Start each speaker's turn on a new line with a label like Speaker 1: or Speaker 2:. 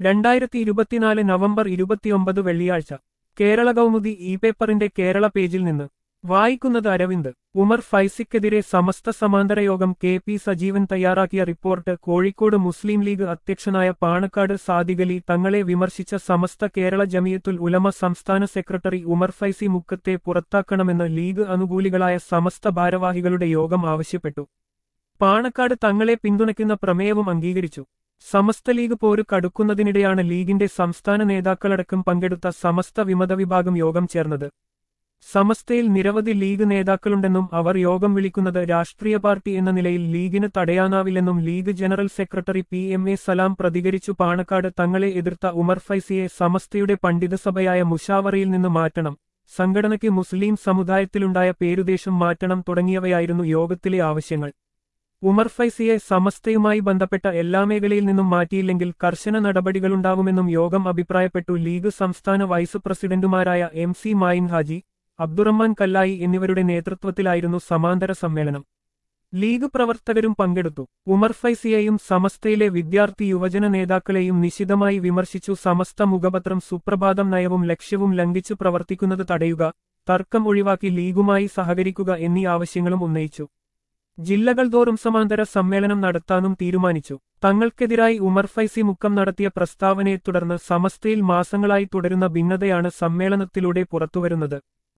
Speaker 1: രണ്ടായിരത്തി ഇരുപത്തിനാല് നവംബർ ഇരുപത്തിയൊമ്പത് വെള്ളിയാഴ്ച കേരള കൗമുദി ഇ പേപ്പറിന്റെ കേരള പേജിൽ നിന്ന് വായിക്കുന്നത് അരവിന്ദ് ഉമർ ഫൈസിക്കെതിരെ സമസ്ത സമാന്തര യോഗം കെ പി സജീവൻ തയ്യാറാക്കിയ റിപ്പോർട്ട് കോഴിക്കോട് മുസ്ലിം ലീഗ് അധ്യക്ഷനായ പാണക്കാട് സാദിഖലി തങ്ങളെ വിമർശിച്ച സമസ്ത കേരള ജമിയത്തുൽ ഉലമ സംസ്ഥാന സെക്രട്ടറി ഉമർ ഫൈസി മുക്കത്തെ പുറത്താക്കണമെന്ന് ലീഗ് അനുകൂലികളായ സമസ്ത ഭാരവാഹികളുടെ യോഗം ആവശ്യപ്പെട്ടു പാണക്കാട് തങ്ങളെ പിന്തുണയ്ക്കുന്ന പ്രമേയവും അംഗീകരിച്ചു സമസ്ത ലീഗ് പോര് കടുക്കുന്നതിനിടെയാണ് ലീഗിന്റെ സംസ്ഥാന നേതാക്കളടക്കം പങ്കെടുത്ത സമസ്ത വിമത വിഭാഗം യോഗം ചേർന്നത് സമസ്തയിൽ നിരവധി ലീഗ് നേതാക്കളുണ്ടെന്നും അവർ യോഗം വിളിക്കുന്നത് രാഷ്ട്രീയ പാർട്ടി എന്ന നിലയിൽ ലീഗിന് തടയാനാവില്ലെന്നും league general secretary P M A Salam പ്രതികരിച്ചു പാണക്കാട് തങ്ങളെ എതിർത്ത ഉമർ ഫൈസിയെ സമസ്തയുടെ പണ്ഡിതസഭയായ മുഷാവറയിൽ നിന്ന് മാറ്റണം സംഘടനയ്ക്ക് മുസ്ലിം സമുദായത്തിലുണ്ടായ പേരുദേശം മാറ്റണം തുടങ്ങിയവയായിരുന്നു യോഗത്തിലെ ആവശ്യങ്ങൾ ഉമർ ഫൈസിയെ സമസ്തയുമായി ബന്ധപ്പെട്ട എല്ലാ മേഖലയിൽ നിന്നും മാറ്റിയില്ലെങ്കിൽ കർശന നടപടികളുണ്ടാവുമെന്നും യോഗം അഭിപ്രായപ്പെട്ടു ലീഗ് സംസ്ഥാന വൈസ് പ്രസിഡന്റുമാരായ എം സി മായിൻ ഹാജി അബ്ദുറഹ്മാൻ കല്ലായി എന്നിവരുടെ നേതൃത്വത്തിലായിരുന്നു സമാന്തര സമ്മേളനം ലീഗ് പ്രവർത്തകരും പങ്കെടുത്തു ഉമർ ഫൈസിയെയും സമസ്തയിലെ വിദ്യാർത്ഥി യുവജന നേതാക്കളെയും നിശിതമായി വിമർശിച്ചു സമസ്ത മുഖപത്രം സുപ്രഭാതം നയവും ലക്ഷ്യവും ലംഘിച്ചു പ്രവർത്തിക്കുന്നത് തടയുക തർക്കം ഒഴിവാക്കി ലീഗുമായി സഹകരിക്കുക എന്നീ ആവശ്യങ്ങളും ഉന്നയിച്ചു ജില്ലകൾ തോറും സമാന്തര സമ്മേളനം നടത്താനും തീരുമാനിച്ചു തങ്ങൾക്കെതിരായി ഉമർ ഫൈസി മുക്കം നടത്തിയ പ്രസ്താവനയെ തുടർന്ന് സമസ്തയിൽ മാസങ്ങളായി തുടരുന്ന ഭിന്നതയാണ് സമ്മേളനത്തിലൂടെ പുറത്തുവരുന്നത്